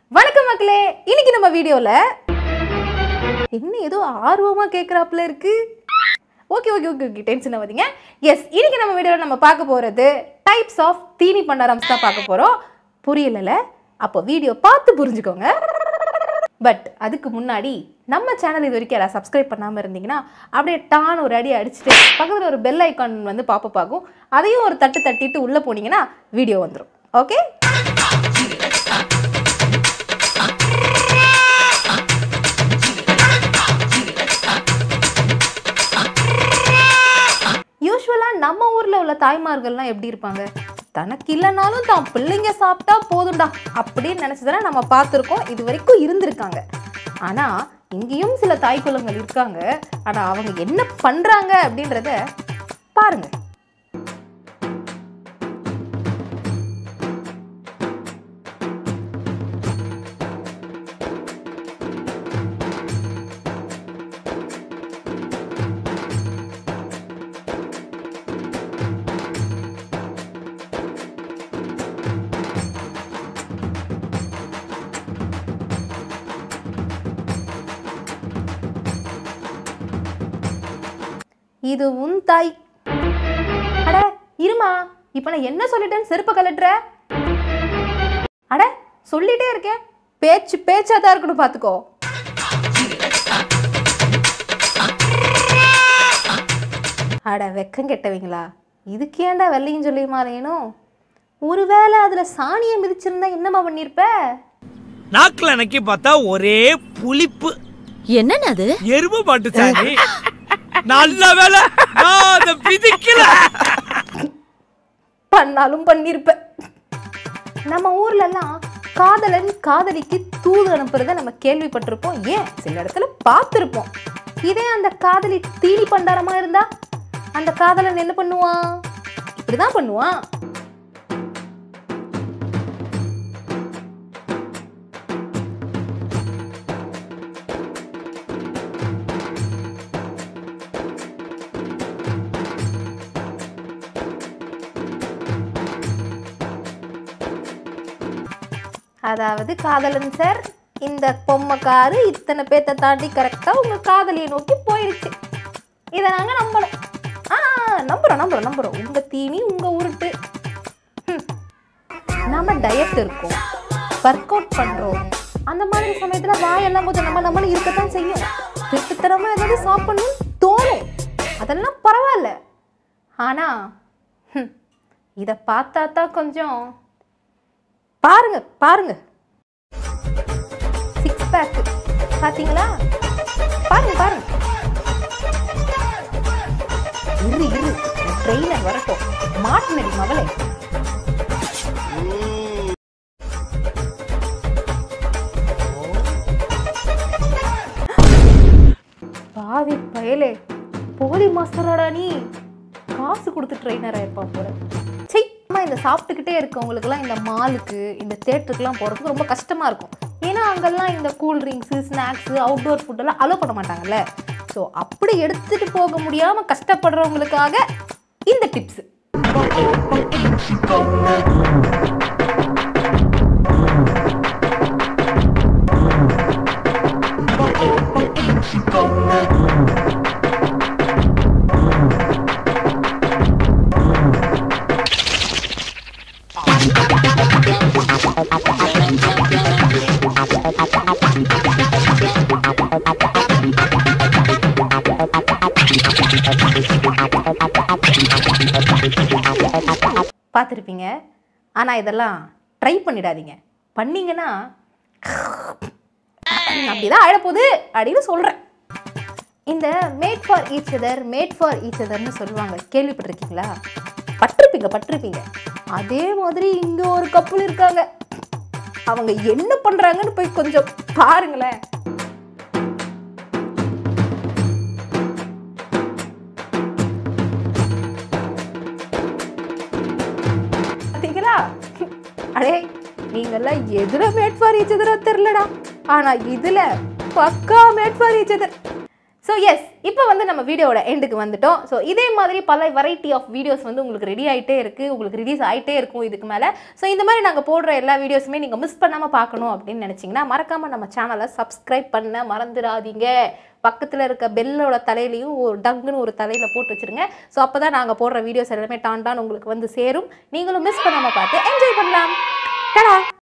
வணக்கம் மக்களே இன்னைக்கு நம்ம வீடியோல என்ன ஏதோ ஆர்வமா கேட்குறாப்புல இருக்கு okay okay okay okay tension ஆகாதீங்க எஸ் இன்னைக்கு நம்ம வீடியோவில் நம்ம பார்க்க போகிறது டைப்ஸ் ஆஃப் தீனி பண்டாரம்ஸ் தான் பார்க்க போகிறோம் புரியலல அப்போ வீடியோ பார்த்து புரிஞ்சுக்கோங்க பட் அதுக்கு முன்னாடி நம்ம சேனல் இது வரைக்கும் யாராவது சப்ஸ்கிரைப் பண்ணாமல் இருந்தீங்கன்னா அப்படியே டான் ஒரு அடி அடிச்சுட்டு பக்கத்தில் ஒரு பெல் ஐக்கான் வந்து பாப்பப் ஆகும் அதையும் ஒரு தட்டு தட்டிட்டு உள்ளே போனீங்கன்னா வீடியோ வந்துடும் ஓகே யூஸ்வலாக நம்ம ஊரில் உள்ள தாய்மார்கள்லாம் எப்படி இருப்பாங்க தனக்கு இல்லைனாலும் தான் பிள்ளைங்க சாப்பிட்டா போதும்டா அப்படின்னு நினச்சதானே நம்ம பார்த்துருக்கோம் இது வரைக்கும் இருந்திருக்காங்க ஆனால் இங்கேயும் சில தாய் குலங்கள் இருக்காங்க ஆனால் அவங்க என்ன பண்ணுறாங்க அப்படின்றத பாருங்க இது உன் தாய் அட இருமா இப்போ நான் என்ன சொல்லிட்டேன்னு செருப்பை கலட்டுற அட சொல்லிட்டே இருக்கேன் பேச்சு பேச்சா தான் இருக்கணும் பார்த்துக்கோ அட வெக்கம் கெட்டவங்களா இதுக்கு ஏன்டா வெள்ளையும் சொல்லியுமா அலையணும் ஒருவேளை அதில் சாணியை மிதிச்சிருந்தா என்னம்மா பண்ணியிருப்ப நாக்குல நக்கி பார்த்தா ஒரே புளிப்பு என்னன்னு அது எருமை மாட்டு சாணி நல்ல வேலை நான் அதை பிதிக்கல பண்ணாலும் பண்ணியிருப்ப நம்ம ஊர்லலாம் காதலன் காதலிக்கு தூது அனுப்புறத நம்ம கேள்விப்பட்டிருப்போம் ஏன் சில இடத்துல பார்த்துருப்போம் இதே அந்த காதலி தீனி பண்டாரமா இருந்தா அந்த காதலன் என்ன பண்ணுவான் இப்படிதான் பண்ணுவான் அதாவது காதலன் சார் இந்த பொம்மைக்காரு இத்தனை பேத்த தாண்டி கரெக்டாக உங்கள் காதலியை நோக்கி போயிடுச்சு இதை நாங்கள் நம்பணும் ஆ நம்புகிறோம் நம்புகிறோம் நம்புகிறோம் உங்கள் தீனி உங்கள் உருட்டு ஹம். நம்ம டயட் இருக்கோம் ஒர்க் அவுட் பண்ணுறோம் அந்த மாதிரி சமயத்தில் வாயெல்லாம் கொஞ்சம் நம்ம நம்மளும் இருக்கத்தான் செய்யும் திருட்டுத்தனமாக ஏதாவது சாப்பிடணும்னு தோணும் அதெல்லாம் பரவாயில்ல ஆனால் இதை பார்த்தா தான் கொஞ்சம் பாருங்க பாருங்க சிக்ஸ் பேக் பாத்தீங்களா பாருங்க பாருங்க இரு இரு ட்ரெயினர் வரட்டும் மாட்டுனடி மவளே பாவி பயலே போலி மாஸ்டராடா நீ காசு கொடுத்து ட்ரெயினர் ஆயிருப்பான் போல சை அம்மா இந்த சாப்பிட்டுக்கிட்டே இருக்கவங்களுக்குலாம் இந்த மாலுக்கு இந்த தேட்டருக்குலாம் போகிறதுக்கு ரொம்ப கஷ்டமாக இருக்கும் ஏன்னா அங்கெல்லாம் இந்த கூல் ட்ரிங்க்ஸு ஸ்நாக்ஸு அவுட்டோர் ஃபுட்டெல்லாம் அலோவ் பண்ண மாட்டாங்கல்ல ஸோ அப்படி எடுத்துகிட்டு போக முடியாமல் கஷ்டப்படுறவங்களுக்காக இந்த டிப்ஸு பார்த்துருப்பீங்க ஆனால் இதெல்லாம் ட்ரை பண்ணிடாதீங்க பண்ணீங்கன்னா அப்படிதான் ஆயிடப்போகுது அப்படின்னு சொல்கிறேன் இந்த made for each other made for each அதர்னு சொல்லுவாங்க கேள்விப்பட்டிருக்கீங்களா பட்டிருப்பீங்க பட்டிருப்பீங்க அதே மாதிரி இங்கே ஒரு கப்பல் இருக்காங்க அவங்க என்ன பண்ணுறாங்கன்னு போய் கொஞ்சம் பாருங்களேன் பார்த்தீங்களா அடே நீங்கெல்லாம் எதுல மேட் ஃபார் ஈச் அதரா தெரிலடா ஆனா இதுல பக்கா made for each other so yes இப்போ வந்து நம்ம வீடியோட எண்டுக்கு வந்துட்டோம் ஸோ இதே மாதிரி பல வெரைட்டி ஆஃப் வீடியோஸ் வந்து உங்களுக்கு ரெடி ஆகிட்டே இருக்குது உங்களுக்கு ரிலீஸ் ஆகிட்டே இருக்கும் இதுக்கு மேலே ஸோ இந்த மாதிரி நாங்கள் போடுற எல்லா வீடியோஸுமே நீங்கள் மிஸ் பண்ணாமல் பார்க்கணும் அப்படின்னு நினச்சிங்கன்னா மறக்காமல் நம்ம சேனலை சப்ஸ்கிரைப் பண்ண மறந்துடாதீங்க பக்கத்தில் இருக்க பெல்லோட தலையிலையும் ஒரு டங்குன்னு ஒரு தலையில் போட்டு வச்சுருங்க ஸோ அப்போ தான் நாங்கள் போடுற வீடியோஸ் எல்லாமே டாண்டான்னு உங்களுக்கு வந்து சேரும் நீங்களும் மிஸ் பண்ணாமல் பார்த்து என்ஜாய் பண்ணலாம் டடா